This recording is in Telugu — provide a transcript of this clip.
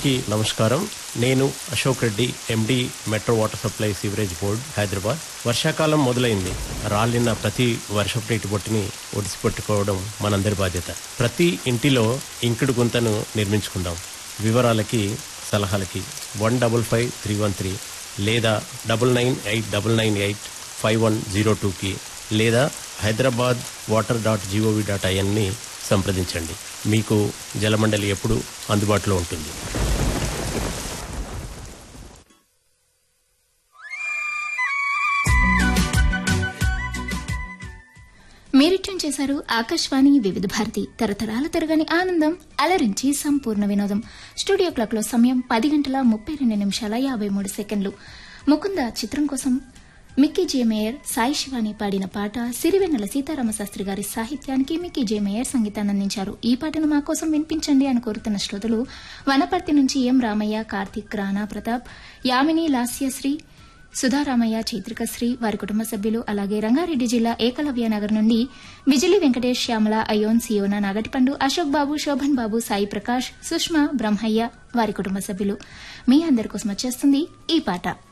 కి నమస్కారం నేను Ashok Reddy MD metro water supply sewerage board Hyderabad వర్షాకాలం మొదలైంది రాలిన ప్రతి వర్షపు నీటి బొట్టుని ఒడిసిపెట్టుకోవడం మనందరి బాధ్యత ప్రతి ఇంటిలో ఇంకుడు గుంతను నిర్మించుకుందాం వివరాలకి సలహాలకి one double five three one three లేదా double nine eight double nine eight five one zero టూకి లేదా హైదరాబాద్ వాటర్ డాట్ జీఓవి డాట్ ఐఎన్ని సంప్రదించండి మీకు జలమండలి ఎప్పుడు అందుబాటులో ఉంటుంది మీరిట్టం చేశారు ఆకాశవాణి వివిధ భారతి తరతరాల తరగని ఆనందం అలరించి సంపూర్ణ వినోదం స్టూడియో క్లాక్ లో సమయం పది గంటల ముప్పై రెండు నిమిషాల యాభై మూడు సెకండ్లు ముకుంద చిత్రం కోసం మిక్కీ జే మేయర్ సాయి శివాని పాడిన పాట సిరివెన్నెల సీతారామ శాస్త్రి గారి సాహిత్యానికి మిక్కీ జే మేయర్ సంగీతాన్ని అందించారు ఈ పాటను మా కోసం వినిపించండి అని కోరుతున్న శ్రోతలు వనపర్తి నుంచి ఎం రామయ్య కార్తిక్ రాణా ప్రతాప్ యామిని లాస్యశ్రీ సుధారామయ్య చైత్రికశ్రీ వారి కుటుంబ సభ్యులు అలాగే రంగారెడ్డి జిల్లా ఏకలవ్య నగర్ నుండి బిజిలి వెంకటేష్ శ్యామల అయోన్ సియోనా నాగటిపండు అశోక్ బాబు శోభన్ బాబు సాయి ప్రకాష్ సుష్మా బ్రహ్మయ్య వారి కుటుంబ సభ్యులు మీ అందరి కోసం వచ్చేస్తుంది ఈ పాట